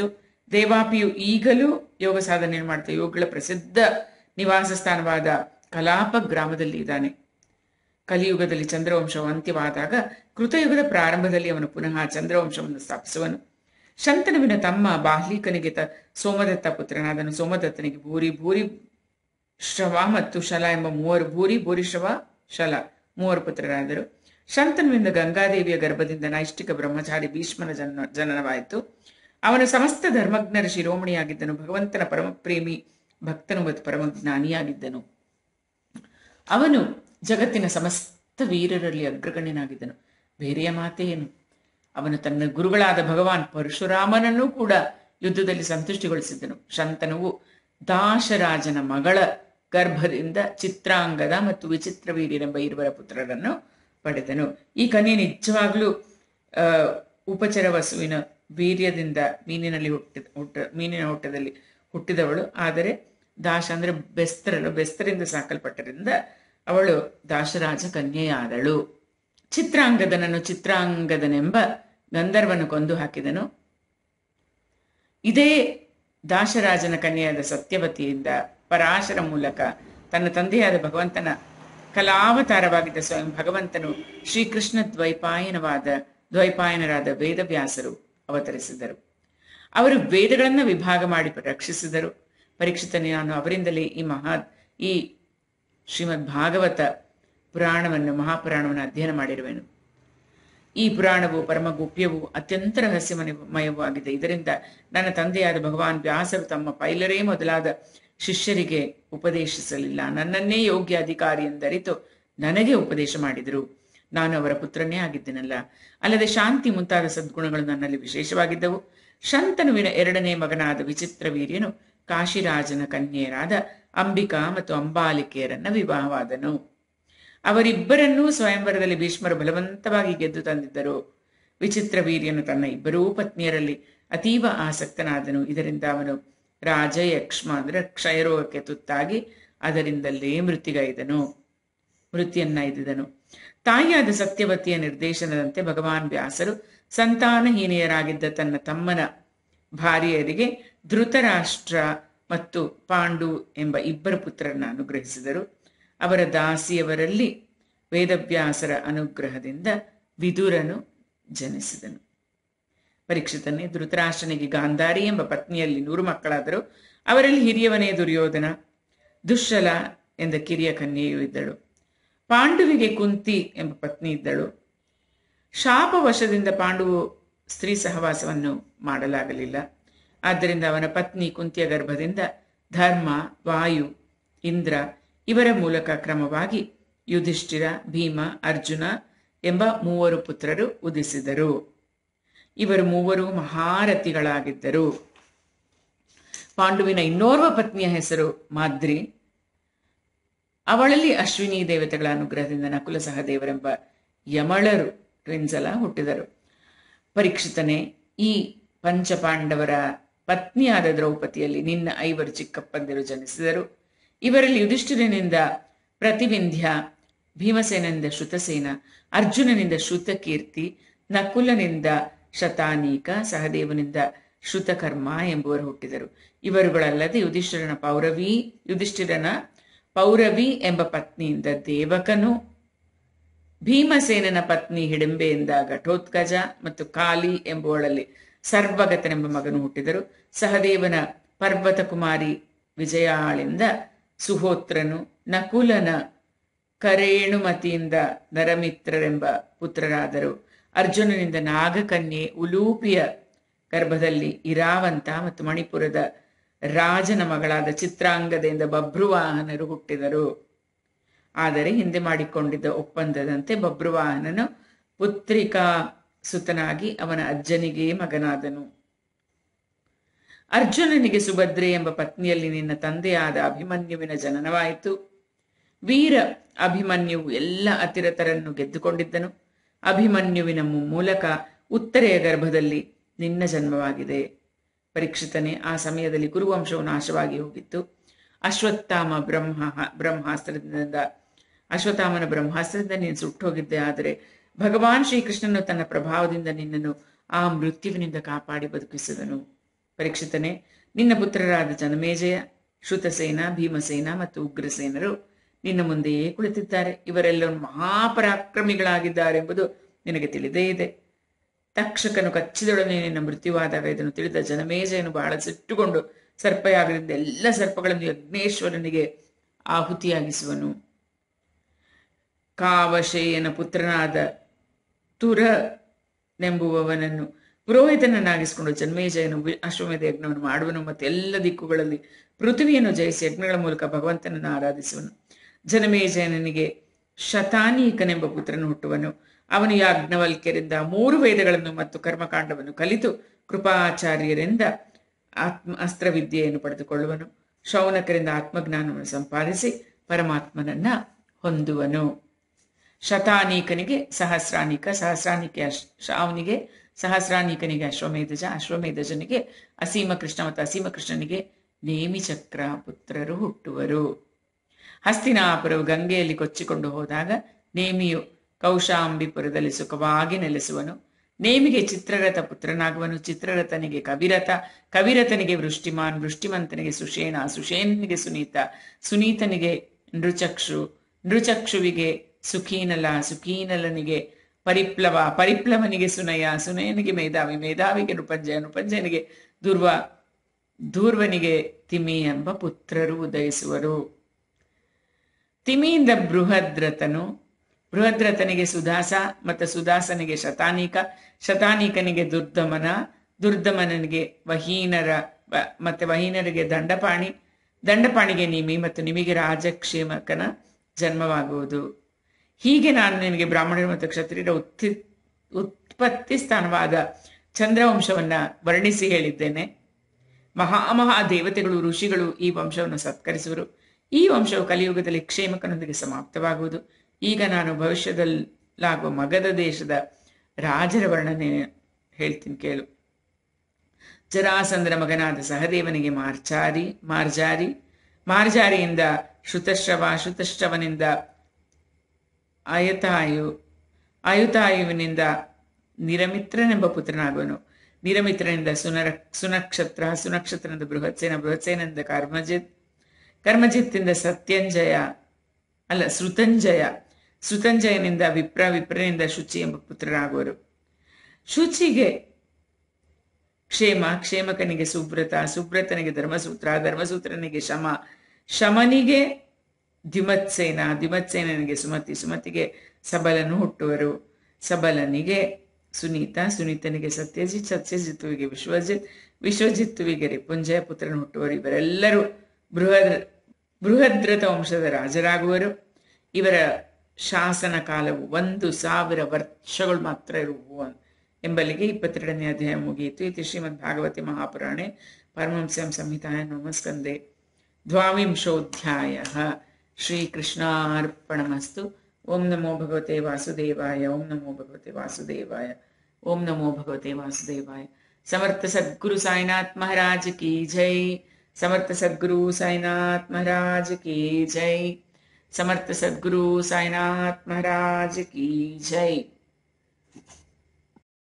ದೇವಾಪಿಯು ಈಗಲೂ ಯೋಗ ಸಾಧನೆ ಮಾಡ್ತಾ ಯೋಗಗಳ ಪ್ರಸಿದ್ಧ ನಿವಾಸ ಸ್ಥಾನವಾದ ಕಲಾಪ ಗ್ರಾಮದಲ್ಲಿ ಇದ್ದಾನೆ ಕಲಿಯುಗದಲ್ಲಿ ಚಂದ್ರವಂಶವು ಅಂತ್ಯವಾದಾಗ ಕೃತಯುಗದ ಪ್ರಾರಂಭದಲ್ಲಿ ಅವನು ಪುನಃ ಚಂದ್ರವಂಶವನ್ನು ಸ್ಥಾಪಿಸುವನು ಶಂತನುವಿನ ತಮ್ಮ ಬಾಹ್ಲೀಕನಿಗೆ ತ ಸೋಮದತ್ತ ಪುತ್ರನಾದನು ಸೋಮದತ್ತನಿಗೆ ಭೂರಿ ಭೂರಿ ಶ್ರವ ಮತ್ತು ಶಲ ಎಂಬ ಮೂವರು ಭೂರಿ ಭೂರಿ ಶ್ರವ ಶಲ ಮೂವರು ಪುತ್ರರಾದರು ಶಂತನುವಿಂದ ಗಂಗಾದೇವಿಯ ಗರ್ಭದಿಂದ ನೈಷ್ಠಿಕ ಬ್ರಹ್ಮಚಾರಿ ಭೀಷ್ಮನ ಜನ ಜನನವಾಯಿತು ಅವನು ಸಮಸ್ತ ಧರ್ಮಜ್ಞರ ಶಿರೋಮಣಿಯಾಗಿದ್ದನು ಭಗವಂತನ ಪರಮಪ್ರೇಮಿ ಭಕ್ತನು ಮತ್ತು ಪರಮಜ್ಞಾನಿಯಾಗಿದ್ದನು ಅವನು ಜಗತ್ತಿನ ಸಮಸ್ತ ವೀರರಲ್ಲಿ ಅಗ್ರಗಣ್ಯನಾಗಿದ್ದನು ಬೇರೆಯ ಮಾತೇನು ಅವನು ತನ್ನ ಗುರುಗಳಾದ ಭಗವಾನ್ ಪರಶುರಾಮನನ್ನೂ ಕೂಡ ಯುದ್ಧದಲ್ಲಿ ಸಂತುಷ್ಟಿಗೊಳಿಸಿದ್ದನು ಶಂತನುವು ದಾಶರಾಜನ ಮಗಳ ಗರ್ಭದಿಂದ ಚಿತ್ರಾಂಗದ ಮತ್ತು ವಿಚಿತ್ರ ವೀರ್ಯರೆಂಬ ಇರುವರ ಪುತ್ರರನ್ನು ಪಡೆದನು ಈ ಕನ್ಯೆ ನಿಜವಾಗ್ಲೂ ಆ ಉಪಚರ ವಸುವಿನ ವೀರ್ಯದಿಂದ ಮೀನಿನಲ್ಲಿ ಹುಟ್ಟಿ ಹುಟ್ಟ ಮೀನಿನ ಹೊಟ್ಟದಲ್ಲಿ ಹುಟ್ಟಿದವಳು ಆದರೆ ದಾಶ ಅಂದ್ರೆ ಬೆಸ್ತರಲು ಬೆಸ್ತರಿಂದ ಸಾಕಲ್ಪಟ್ಟರಿಂದ ಅವಳು ದಾಶರಾಜ ಕನ್ಯೆಯಾದಳು ಚಿತ್ರಾಂಗದನನ್ನು ಚಿತ್ರಾಂಗದನೆಂಬ ಗಂಧರ್ವನು ಕೊಂದು ಹಾಕಿದನು ಇದೇ ದಾಶರಾಜನ ಕನ್ಯೆಯಾದ ಸತ್ಯವತಿಯಿಂದ ಪರಾಶರ ಮೂಲಕ ತನ್ನ ತಂದೆಯಾದ ಭಗವಂತನ ಕಲಾವತಾರವಾಗಿದ್ದ ಸ್ವಯಂ ಭಗವಂತನು ಶ್ರೀಕೃಷ್ಣ ದ್ವೈಪಾಯನವಾದ ದ್ವೈಪಾಯನರಾದ ವೇದವ್ಯಾಸರು ಅವತರಿಸಿದರು ಅವರು ವೇದಗಳನ್ನ ವಿಭಾಗ ಮಾಡಿ ರಕ್ಷಿಸಿದರು ಪರೀಕ್ಷಿತನೇ ನಾನು ಅವರಿಂದಲೇ ಈ ಮಹಾ ಈ ಶ್ರೀಮದ್ ಭಾಗವತ ಪುರಾಣವನ್ನು ಮಹಾಪುರಾಣವನ್ನು ಅಧ್ಯಯನ ಮಾಡಿರುವೆನು ಈ ಪುರಾಣವು ಪರಮ ಗುಪ್ಯವೂ ಅತ್ಯಂತ ರಹಸ್ಯಮಯವೂ ಆಗಿದೆ ಇದರಿಂದ ನನ್ನ ತಂದೆಯಾದ ಭಗವಾನ್ ವ್ಯಾಸರು ತಮ್ಮ ಪೈಲರೇ ಮೊದಲಾದ ಶಿಷ್ಯರಿಗೆ ಉಪದೇಶಿಸಲಿಲ್ಲ ನನ್ನನ್ನೇ ಯೋಗ್ಯ ಅಧಿಕಾರಿ ಎಂದರಿತು ನನಗೆ ಉಪದೇಶ ಮಾಡಿದರು ನಾನು ಅವರ ಪುತ್ರನೇ ಆಗಿದ್ದೆನಲ್ಲ ಅಲ್ಲದೆ ಶಾಂತಿ ಮುಂತಾದ ಸದ್ಗುಣಗಳು ನನ್ನಲ್ಲಿ ವಿಶೇಷವಾಗಿದ್ದವು ಶಂತನುವಿನ ಎರಡನೇ ಮಗನಾದ ವಿಚಿತ್ರ ವೀರ್ಯನು ಕಾಶಿರಾಜನ ಕನ್ಯೆಯರಾದ ಅಂಬಿಕಾ ಮತ್ತು ಅಂಬಾಲಿಕೆಯರನ್ನ ವಿವಾಹವಾದನು ಅವರಿಬ್ಬರನ್ನೂ ಸ್ವಯಂವರದಲ್ಲಿ ಭೀಷ್ಮರು ಬಲವಂತವಾಗಿ ಗೆದ್ದು ತಂದಿದ್ದರು ವಿಚಿತ್ರ ವೀರ್ಯನು ತನ್ನ ಇಬ್ಬರೂ ಪತ್ನಿಯರಲ್ಲಿ ಅತೀವ ಆಸಕ್ತನಾದನು ಇದರಿಂದ ಅವನು ರಾಜ ಯಕ್ಷ್ಮ ಅಂದ್ರೆ ಕ್ಷಯರೋಗಕ್ಕೆ ತುತ್ತಾಗಿ ಅದರಿಂದಲೇ ಮೃತ್ಯುಗೈದನು ಮೃತ್ಯನ್ನೈದಿದನು ತಾಯಿಯಾದ ಸತ್ಯವತಿಯ ನಿರ್ದೇಶನದಂತೆ ಭಗವಾನ್ ವ್ಯಾಸರು ಸಂತಾನಹೀನೆಯರಾಗಿದ್ದ ತನ್ನ ತಮ್ಮನ ಭಾರ್ಯರಿಗೆ ಧೃತರಾಷ್ಟ್ರ ಮತ್ತು ಪಾಂಡು ಎಂಬ ಇಬ್ಬರು ಪುತ್ರರನ್ನು ಅನುಗ್ರಹಿಸಿದರು ಅವರ ದಾಸಿಯವರಲ್ಲಿ ವೇದವ್ಯಾಸರ ಅನುಗ್ರಹದಿಂದ ವಿದುರನು ಜನಿಸಿದನು ಪರೀಕ್ಷಿತನೇ ಧೃತರಾಷ್ಟ್ರನಿಗೆ ಗಾಂಧಾರಿ ಎಂಬ ಪತ್ನಿಯಲ್ಲಿ ನೂರು ಮಕ್ಕಳಾದರು ಅವರಲ್ಲಿ ಹಿರಿಯವನೇ ದುರ್ಯೋಧನ ದುಶ್ಶಲ ಎಂದ ಕಿರಿಯ ಕನ್ಯೆಯೂ ಇದ್ದಳು ಪಾಂಡುವಿಗೆ ಕುಂತಿ ಎಂಬ ಪತ್ನಿ ಇದ್ದಳು ಶಾಪವಶದಿಂದ ಪಾಂಡುವು ಸ್ತ್ರೀ ಸಹವಾಸವನ್ನು ಮಾಡಲಾಗಲಿಲ್ಲ ಆದ್ದರಿಂದ ಅವನ ಪತ್ನಿ ಕುಂತಿಯ ಗರ್ಭದಿಂದ ಧರ್ಮ ವಾಯು ಇಂದ್ರ ಇವರ ಮೂಲಕ ಕ್ರಮವಾಗಿ ಯುಧಿಷ್ಠಿರ ಭೀಮ ಅರ್ಜುನ ಎಂಬ ಮೂವರು ಪುತ್ರರು ಉದಿಸಿದರು ಇವರು ಮೂವರು ಮಹಾರಥಿಗಳಾಗಿದ್ದರು ಪಾಂಡುವಿನ ಇನ್ನೋರ್ವ ಪತ್ನಿಯ ಹೆಸರು ಮಾದ್ರಿ ಅವಳಲ್ಲಿ ಅಶ್ವಿನಿ ದೇವತೆಗಳ ಅನುಗ್ರಹದಿಂದ ನಕುಲ ಸಹದೇವರೆಂಬ ಯಮಳರು ಟ್ವಿನ್ಸಲ ಹುಟ್ಟಿದರು ಪರೀಕ್ಷಿತನೇ ಈ ಪಂಚಪಾಂಡವರ ಪತ್ನಿಯಾದ ದ್ರೌಪದಿಯಲ್ಲಿ ನಿನ್ನ ಐವರು ಚಿಕ್ಕಪ್ಪಂದಿರು ಜನಿಸಿದರು ಇವರಲ್ಲಿ ಯುಧಿಷ್ಠಿರನಿಂದ ಪ್ರತಿವಿಂಧ್ಯ ಭೀಮಸೇನಿಂದ ಶ್ರುತಸೇನ ಅರ್ಜುನನಿಂದ ಶ್ರುತಕೀರ್ತಿ ನಕುಲನಿಂದ ಶತಾನೀಕ ಸಹದೇವನಿಂದ ಶ್ರುತಕರ್ಮ ಎಂಬುವರು ಹುಟ್ಟಿದರು ಇವರುಗಳಲ್ಲದೆ ಯುಧಿಷ್ಠಿರನ ಪೌರವಿ ಯುಧಿಷ್ಠಿರನ ಪೌರವಿ ಎಂಬ ಪತ್ನಿಯಿಂದ ದೇವಕನು ಭೀಮಸೇನನ ಪತ್ನಿ ಹಿಡಿಂಬೆಯಿಂದ ಘಟೋತ್ಕಜ ಮತ್ತು ಕಾಲಿ ಎಂಬುವಳಲ್ಲಿ ಸರ್ವಗತನೆಂಬ ಮಗನು ಹುಟ್ಟಿದರು ಸಹದೇವನ ಪರ್ವತ ಕುಮಾರಿ ವಿಜಯಾಳಿಂದ ಸುಹೋತ್ರನು ನಕುಲನ ಕರೇಣುಮತಿಯಿಂದ ನರಮಿತ್ರರೆಂಬ ಪುತ್ರರಾದರು ಅರ್ಜುನನಿಂದ ನಾಗಕನ್ಯೆ ಉಲೂಪಿಯ ಗರ್ಭದಲ್ಲಿ ಇರಾವಂತ ಮತ್ತು ಮಣಿಪುರದ ರಾಜನ ಮಗಳಾದ ಚಿತ್ರಾಂಗದೆಯಿಂದ ಬಭ್ರುವಾಹನರು ಹುಟ್ಟಿದರು ಆದರೆ ಹಿಂದೆ ಮಾಡಿಕೊಂಡಿದ್ದ ಒಪ್ಪಂದದಂತೆ ಬಭ್ರುವಾಹನನು ಪುತ್ರಿಕಾ ಸುತನಾಗಿ ಅವನ ಅಜ್ಜನಿಗೆ ಮಗನಾದನು ಅರ್ಜುನನಿಗೆ ಸುಭದ್ರೆ ಎಂಬ ಪತ್ನಿಯಲ್ಲಿ ನಿನ್ನ ತಂದೆಯಾದ ಅಭಿಮನ್ಯುವಿನ ಜನನವಾಯಿತು ವೀರ ಅಭಿಮನ್ಯುವು ಎಲ್ಲ ಅತಿರತರನ್ನು ಗೆದ್ದುಕೊಂಡಿದ್ದನು ಅಭಿಮನ್ಯುವಿನ ಮೂಲಕ ಉತ್ತರೆಯ ಗರ್ಭದಲ್ಲಿ ನಿನ್ನ ಜನ್ಮವಾಗಿದೆ ಪರೀಕ್ಷಿತನೇ ಆ ಸಮಯದಲ್ಲಿ ಕುರುವಂಶವು ನಾಶವಾಗಿ ಹೋಗಿತ್ತು ಅಶ್ವತ್ಥಾಮ ಬ್ರಹ್ಮ ಬ್ರಹ್ಮಾಸ್ತ್ರದಿಂದ ಅಶ್ವತ್ಥಾಮನ ಬ್ರಹ್ಮಾಸ್ತ್ರದಿಂದ ನೀನು ಸುಟ್ಟೋಗಿದ್ದೆ ಆದರೆ ಭಗವಾನ್ ಶ್ರೀಕೃಷ್ಣನು ತನ್ನ ಪ್ರಭಾವದಿಂದ ನಿನ್ನನ್ನು ಆ ಮೃತ್ಯುವಿನಿಂದ ಕಾಪಾಡಿ ಬದುಕಿಸಿದನು ಪರೀಕ್ಷಿತನೇ ನಿನ್ನ ಪುತ್ರರಾದ ಜನಮೇಜಯ ಶ್ರುತಸೇನ ಭೀಮಸೇನ ಮತ್ತು ಉಗ್ರಸೇನರು ನಿನ್ನ ಮುಂದೆಯೇ ಕುಳಿತಿದ್ದಾರೆ ಇವರೆಲ್ಲರೂ ಮಹಾಪರಾಕ್ರಮಿಗಳಾಗಿದ್ದಾರೆ ಎಂಬುದು ನಿನಗೆ ತಿಳಿದೇ ಇದೆ ತಕ್ಷಕನು ಕಚ್ಚಿದೊಡನೆ ನಿನ್ನ ಮೃತ್ಯುವಾದಾಗ ಇದನ್ನು ತಿಳಿದ ಜನಮೇಜಯನು ಬಹಳ ಸಿಟ್ಟುಕೊಂಡು ಸರ್ಪಯಾಗದಿಂದ ಎಲ್ಲ ಸರ್ಪಗಳನ್ನು ಯಜ್ಞೇಶ್ವರನಿಗೆ ಆಹುತಿಯಾಗಿಸುವನು ಕಾವಶೇಯನ ಪುತ್ರನಾದ ತುರನೆಂಬುವವನನ್ನು ಪುರೋಹಿತನನ್ನಾಗಿಸಿಕೊಂಡು ಜನ್ಮೇಜಯನು ವಿ- ಅಶ್ವಮೇಧ ಯಜ್ಞವನ್ನು ಮಾಡುವನು ಮತ್ತು ಎಲ್ಲ ದಿಕ್ಕುಗಳಲ್ಲಿ ಪೃಥ್ವಿಯನ್ನು ಜಯಿಸಿ ಯಜ್ಞಗಳ ಮೂಲಕ ಭಗವಂತನನ್ನು ಆರಾಧಿಸುವನು ಜನಮೇಜಯನಿಗೆ ಶತಾನೀಕನೆಂಬ ಪುತ್ರನು ಹುಟ್ಟುವನು ಅವನು ಯಾಜ್ಞವಲ್ಕ್ಯರಿಂದ ಮೂರು ವೇದಗಳನ್ನು ಮತ್ತು ಕರ್ಮಕಾಂಡವನ್ನು ಕಲಿತು ಕೃಪಾಚಾರ್ಯರಿಂದ ಆತ್ಮ ಅಸ್ತ್ರವಿದ್ಯೆಯನ್ನು ಪಡೆದುಕೊಳ್ಳುವನು ಶೌನಕರಿಂದ ಆತ್ಮಜ್ಞಾನವನ್ನು ಸಂಪಾದಿಸಿ ಪರಮಾತ್ಮನನ್ನ ಹೊಂದುವನು ಶತಾನೀಕನಿಗೆ ಸಹಸ್ರಾನಿಕ ಸಹಸ್ರಾನಿಕೆ ಅಶ್ ಅವನಿಗೆ ಸಹಸ್ರಾನಿಕನಿಗೆ ಅಶ್ವಮೇಧಜ ಅಶ್ವಮೇಧಜನಿಗೆ ಅಸೀಮ ಕೃಷ್ಣ ಮತ್ತು ಅಸೀಮ ಕೃಷ್ಣನಿಗೆ ನೇಮಿಚಕ್ರ ಪುತ್ರರು ಹುಟ್ಟುವರು ಹಸ್ತಿನಾಪುರವು ಗಂಗೆಯಲ್ಲಿ ಕೊಚ್ಚಿಕೊಂಡು ಹೋದಾಗ ನೇಮಿಯು ಕೌಶಾಂಬಿಪುರದಲ್ಲಿ ಸುಖವಾಗಿ ನೆಲೆಸುವನು ನೇಮಿಗೆ ಚಿತ್ರರಥ ಪುತ್ರನಾಗುವನು ಚಿತ್ರರಥನಿಗೆ ಕವಿರಥ ಕವಿರಥನಿಗೆ ವೃಷ್ಟಿಮಾನ್ ವೃಷ್ಟಿಮಂತನಿಗೆ ಸುಷೇಣ ಸುಷೇನನಿಗೆ ಸುನೀತ ಸುನೀತನಿಗೆ ನೃಚಕ್ಷು ನೃಚಕ್ಷುವಿಗೆ ಸುಖೀನಲ ಸುಖೀನಲನಿಗೆ ಪರಿಪ್ಲವ ಪರಿಪ್ಲವನಿಗೆ ಸುನಯ ಸುನಯನಿಗೆ ಮೇಧಾವಿ ಮೇಧಾವಿಗೆ ನೃಪಂಜಯ ನೃಪಂಜಯನಿಗೆ ದುರ್ವ ದೂರ್ವನಿಗೆ ತಿಮಿ ಎಂಬ ಪುತ್ರರು ಉದಯಿಸುವರು ತಿಮಿಯಿಂದ ಬೃಹದ್ರಥನು ಬೃಹದ್ರಥನಿಗೆ ಸುದಾಸ ಮತ್ತು ಸುದಾಸನಿಗೆ ಶತಾನೀಕ ಶತಾನೀಕನಿಗೆ ದುರ್ದಮನ ದುರ್ದಮನನಿಗೆ ವಹೀನರ ವ- ಮತ್ತೆ ವಹೀನರಿಗೆ ದಂಡಪಾಣಿ ದಂಡಪಾಣಿಗೆ ನಿಮಿ ಮತ್ತು ನಿಮಿಗೆ ರಾಜಕ್ಷೇಮಕನ ಜನ್ಮವಾಗುವುದು ಹೀಗೆ ನಾನು ನಿನಗೆ ಬ್ರಾಹ್ಮಣರು ಮತ್ತು ಕ್ಷತ್ರಿಯರ ಉತ್ತಿ ಉತ್ಪತ್ತಿ ಸ್ಥಾನವಾದ ಚಂದ್ರವಂಶವನ್ನ ವರ್ಣಿಸಿ ಹೇಳಿದ್ದೇನೆ ಮಹಾಮಹಾ ದೇವತೆಗಳು ಋಷಿಗಳು ಈ ವಂಶವನ್ನು ಸತ್ಕರಿಸುವರು ಈ ವಂಶವು ಕಲಿಯುಗದಲ್ಲಿ ಕ್ಷೇಮಕನೊಂದಿಗೆ ಸಮಾಪ್ತವಾಗುವುದು ಈಗ ನಾನು ಭವಿಷ್ಯದಲ್ಲಾಗುವ ಮಗಧ ದೇಶದ ರಾಜರ ವರ್ಣನೆ ಹೇಳ್ತೀನಿ ಕೇಳು ಜರಾಸಂದ್ರ ಮಗನಾದ ಸಹದೇವನಿಗೆ ಮಾರ್ಚಾರಿ ಮಾರ್ಜಾರಿ ಮಾರ್ಜಾರಿಯಿಂದ ಶ್ರುತಶ್ರವ ಶ್ರುತಶ್ರವನಿಂದ ಅಯತಾಯು ಅಯುತಾಯುವಿನಿಂದ ನಿರಮಿತ್ರನೆಂಬ ಪುತ್ರನಾಗುವನು ನಿರಮಿತ್ರನಿಂದ ಸುನರ ಸುನಕ್ಷತ್ರ ಸುನಕ್ಷತ್ರನಿಂದ ಬೃಹತ್ಸೇನ ಬೃಹತ್ಸೇನಿಂದ ಕರ್ಮಜಿತ್ ಕರ್ಮಜಿತ್ತಿಂದ ಸತ್ಯಂಜಯ ಅಲ್ಲ ಶ್ರುತಂಜಯ ಶ್ರುತಂಜಯನಿಂದ ವಿಪ್ರ ವಿಪ್ರನಿಂದ ಶುಚಿ ಎಂಬ ಪುತ್ರರಾಗುವರು ಶುಚಿಗೆ ಕ್ಷೇಮ ಕ್ಷೇಮಕನಿಗೆ ಸುಬ್ರತ ಸುಬ್ರತನಿಗೆ ಧರ್ಮಸೂತ್ರ ಧರ್ಮಸೂತ್ರನಿಗೆ ಶಮ ಶಮನಿಗೆ ದ್ವಿಮತ್ಸೇನ ದ್ವಿಮತ್ಸೇನನಿಗೆ ಸುಮತಿ ಸುಮತಿಗೆ ಸಬಲನು ಹುಟ್ಟುವರು ಸಬಲನಿಗೆ ಸುನೀತ ಸುನೀತನಿಗೆ ಸತ್ಯಜಿತ್ ಸತ್ಯಜಿತ್ತುವಿಗೆ ವಿಶ್ವಜಿತ್ ವಿಶ್ವಜಿತ್ತುವಿಗೆ ರಿಪುಂಜಯ ಪುತ್ರನು ಹುಟ್ಟುವರು ಇವರೆಲ್ಲರೂ ಬೃಹದ್ ಬೃಹದ್ರಥ ವಂಶದ ರಾಜರಾಗುವರು ಇವರ ಶಾಸನ ಕಾಲವು ಒಂದು ಸಾವಿರ ವರ್ಷಗಳು ಮಾತ್ರ ಇರುವು ಎಂಬಲ್ಲಿಗೆ ಇಪ್ಪತ್ತೆರಡನೇ ಅಧ್ಯಾಯ ಮುಗಿಯಿತು ಇತಿ ಶ್ರೀಮದ್ ಭಾಗವತಿ ಮಹಾಪುರಾಣೆ ಪರಮಂಸ್ಯಾಂ ಸಂಹಿತಾಯ ನಮಸ್ಕಂದೆ ದ್ವಾವಿಂಶೋಧ್ಯಾಯ ಶ್ರೀಕೃಷ್ಣಾರ್ಪಣಮಸ್ತು ಓಂ ನಮೋ ಭಗವತೆ ವಾಸುದೇವಾಯ ಓಂ ನಮೋ ಭಗವತೆ ವಾಸುದೇವಾಯ ಓಂ ನಮೋ ಭಗವತೆ ವಾಸುದೇವಾಯ समर्थ सद्गुरु साईनाथ महाराज की जय समर्थ सद्गुरु साईनाथ महाराज की जय समर्थ सद्गुरु साईनाथ महाराज की जय